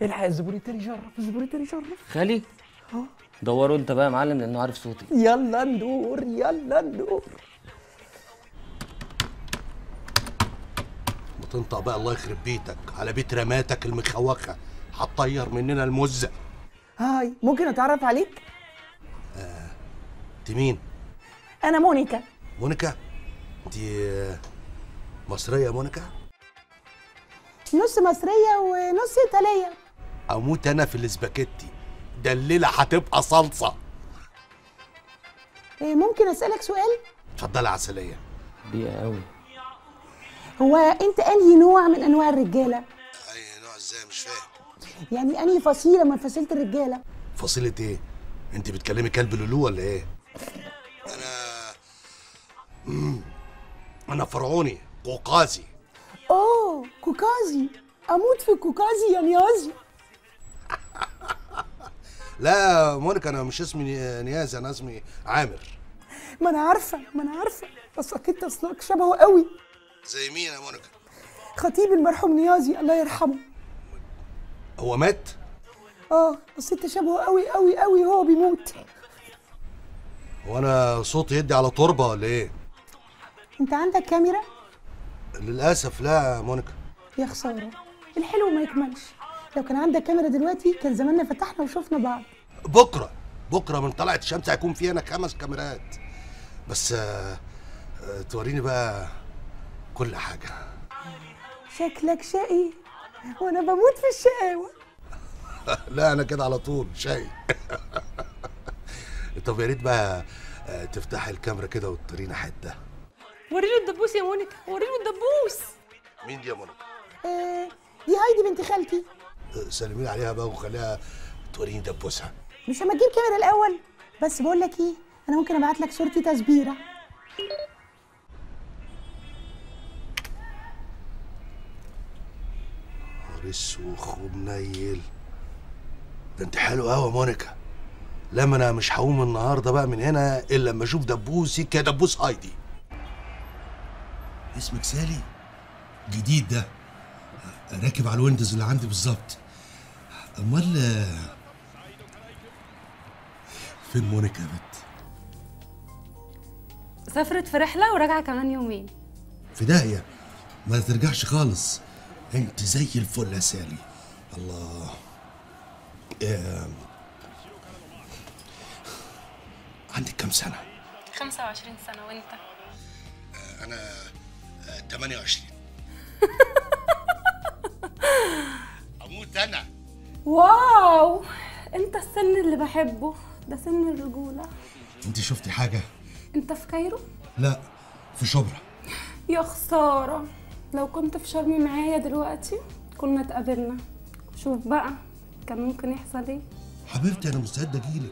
الحق الزبون التاني يشرف الزبون التاني يشرف خالي دوروا انت بقى يا معلم لانه عارف صوتي يلا ندور يلا ندور وتنطق بقى الله يخرب بيتك على بيت رماتك المخوخه هتطير مننا المزه هاي ممكن اتعرف عليك انت مين انا مونيكا مونيكا انت مصريه يا مونيكا نص مصريه ونص ايطاليه اموت انا في الاسباجيتي ده الليله هتبقى صلصه إيه، ممكن اسالك سؤال اتفضلي عسليه بيئة قوي هو انت انهي نوع من انواع الرجاله اي نوع ازاي مش فاهم يعني انهي فصيله من فصيله الرجاله فصيله ايه انت بتكلمي كلب لولو ولا ايه انا مم. انا فرعوني قوقازي اوه كوكازي اموت في كوكازي يا نيازي لا مونيكا انا مش اسمي ني- نياز انا اسمي عامر ما انا عارفه ما انا عارفه اصلك انت اصلك شبهه قوي زي مين يا مونيكا خطيب المرحوم نيازي الله يرحمه هو مات اه اصل انت شبهه قوي قوي قوي وهو بيموت هو انا صوتي يدي على تربه ولا ايه انت عندك كاميرا للاسف لا يا مونيكا يا خساره الحلو ما يكملش لو كان عندك كاميرا دلوقتي كان زماننا فتحنا وشفنا بعض بكره بكره من طلعت الشمس هيكون في هنا خمس كاميرات بس آه، آه، توريني بقى كل حاجه شكلك شقي وانا بموت في الشقاوه لا انا كده على طول شاي طب يا ريت بقى آه، تفتحي الكاميرا كده وتورينا حته وريله الدبوس يا مونيكا وريله الدبوس مين دي يا مونيكا آه دي هايدي بنت خالتي آه، سلمي عليها بقى وخليها توريني دبوسها مش لما تجيب كاميرا الاول بس بقول لك ايه انا ممكن ابعت لك صورتي تسبيره نهار اسوخ ومنيل ده انت حلو قوي يا مونيكا لما انا مش هقوم النهارده بقى من هنا الا لما اشوف دبوسي كدبوس هايدي اسمك سالي جديد ده راكب على الويندوز اللي عندي بالظبط امال فين مونيكا يا بت سافرت في رحله وراجعه كمان يومين في داهيه ما ترجعش خالص انت زي الفل يا سالي الله آه. عندك كم سنه 25 سنه وانت انا 28 اموت انا واو انت السن اللي بحبه ده سن الرجوله انت شفتي حاجه انت في كايرو لا في شبرا يا خساره لو كنت في شرم معايا دلوقتي كنا اتقابلنا شوف بقى كان ممكن يحصل ايه حبيبتي انا مستعد اجيلك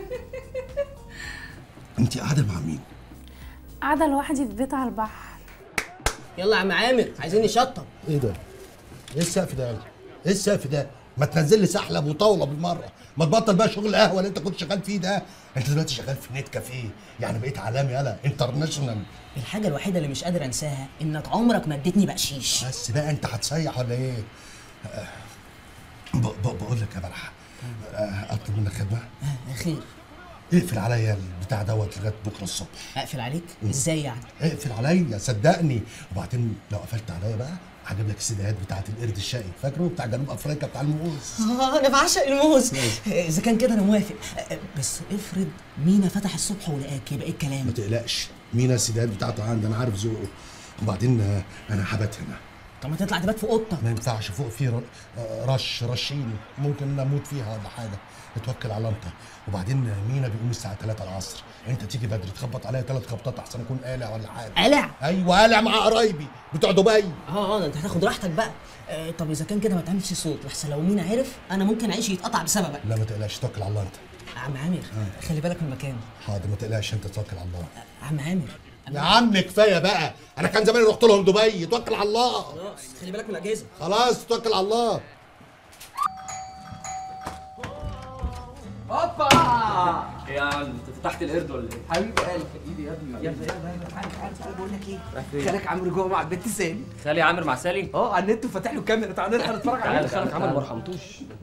انت قاعده مع مين قاعده لوحدي في بيت على البحر يلا يا عم عامر عايزين نشطب ايه ده ايه السقف ده يلا؟ ايه السقف ده ما تنزل لي سحلب وطاوله بالمره ما تبطل بقى شغل القهوه اللي انت كنت شغال فيه ده انت دلوقتي شغال في نت كافيه يعني بقيت عالمي يلا انترناشونال الحاجة الوحيدة اللي مش قادر انساها انك عمرك ما اديتني بقشيش بس بقى انت هتصيح ولا ايه آه، ب- ب- بقول لك يا بلحه آه، اطلب منك خدمه آه خير اقفل عليا البتاع دوت لغايه بكره الصبح اقفل عليك ازاي يعني اقفل عليا صدقني وبعدين لو قفلت عليا بقى هجيب لك السيديهات بتاعت القرد الشقي فاكره بتاع جنوب افريقيا بتاع الموز اه انا بعشق الموز آه، اذا كان كده انا موافق آه، بس افرض مينا فتح الصبح ولقاك يبقى ايه الكلام ما تقلقش مين السيديهات بتاعته عندي انا عارف ذوقه وبعدين آه، انا هبات هنا طب ما تطلع تبات في اوضتك ما ينفعش فوق في ر- آه، رش رشين ممكن نموت فيها ولا حاجه اتوكل على انت وبعدين مينا بيقوم الساعه 3 العصر انت تيجي بدري تخبط عليا ثلاث خبطات احسن اكون قالع ولا حاجه قلع ايوه قالع مع قرايبي بتوع دبي اه اه ده انت هتاخد راحتك بقى آه طب اذا كان كده ما تعملش صوت لحسن لو مينا عرف انا ممكن عيشي يتقطع بسببك لا ما تقلقش توكل على الله انت عم عامر خلي بالك من المكان حاضر ما تقلقش انت توكل على الله عم عامر يا عم كفايه بقى انا كان زماني رحت لهم دبي توكل على الله خلاص خلي بالك من الاجهزه خلاص توكل على الله هوبا ايه يا عم انت فتحت القرد ولا ايه؟ حبيب قلبي ايدي يا ابني يلا يلا يلا تعالى تعالى تعالى بقول لك رايح ايه فين؟ خالك عمرو جوه مع البنت سالي خالي عامر مع سالي اه على النت وفاتح له كاميرا تعالى نلحق نتفرج عليه تعالى خالك عامر ما رحمتوش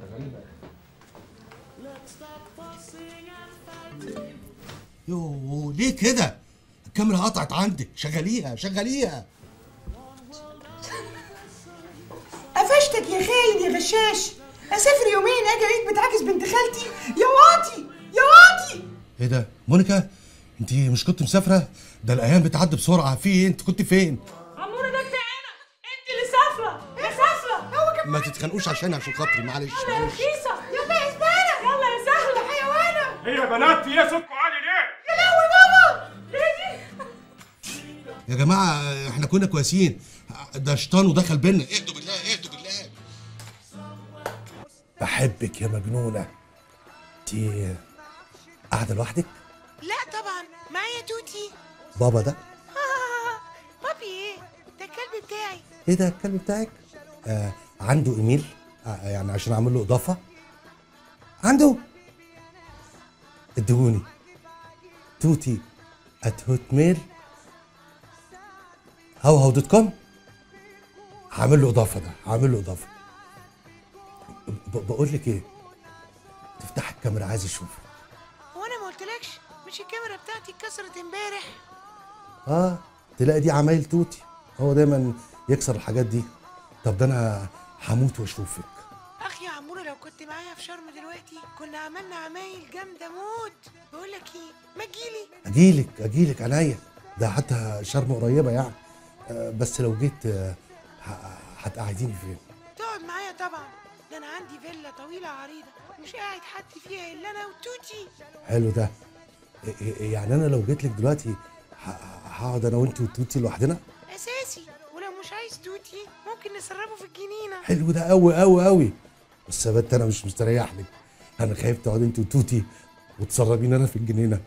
يوه ليه كده الكاميرا قطعت عندك شغليها شغليها قفشتك يا خاين يا غشاش اسافر يومين اجي الاقيك بتعاكس بنت خالتي يا واطي يا واطي ايه ده مونيكا انت مش كنت مسافره ده الايام بتعدي بسرعه في ايه انت كنت فين عمورة ده بتاعنا انت اللي سافره يا سافره هو كان ما تتخانقوش عشان عشان خاطري معلش يا معلش رخيصه يلا يا زباله يلا يا سهله حيوانه ايه يا بنات في ايه صوتكم عالي ليه؟ يا لهوي بابا ليه دي يا جماعه احنا كنا كويسين ده شيطان ودخل بينا اهدوا بالله اهدوا بالله بحبك يا مجنونه انت قاعده لوحدك لا طبعا معايا توتي بابا ده بابي ايه ده الكلب بتاعي ايه ده الكلب بتاعك آه عنده ايميل آه يعني عشان اعمل له اضافه عنده ادهوني توتي ات هوت ميل هو هو دوت كوم هعمل له اضافه ده هعمل له اضافه ب- بقول لك ايه تفتح الكاميرا عايز اشوفك هو انا ما قلتلكش مش الكاميرا بتاعتي اتكسرت امبارح اه تلاقي دي عمايل توتي هو دايما يكسر الحاجات دي طب ده انا هموت واشوفك اخ يا عموره لو كنت معايا في شرم دلوقتي كنا عملنا عمايل جامده موت بقول لك ايه ما تجيلي اجيلك اجيلك عينيا ده حتى شرم قريبه يعني آه، بس لو جيت آه، ه- هتقعديني فين تقعد معايا طبعا ده انا عندي فيلا طويله عريضه مش قاعد حد فيها الا انا وتوتي حلو ده إيه- إيه- يعني انا لو جيت لك دلوقتي ه- هقعد انا وانت وتوتي لوحدنا اساسي ولو مش عايز توتي ممكن نسربه في الجنينه حلو ده قوي قوي قوي بس يا بنت انا مش مستريح لك انا خايف تقعد انت وتوتي وتسربين انا في الجنينه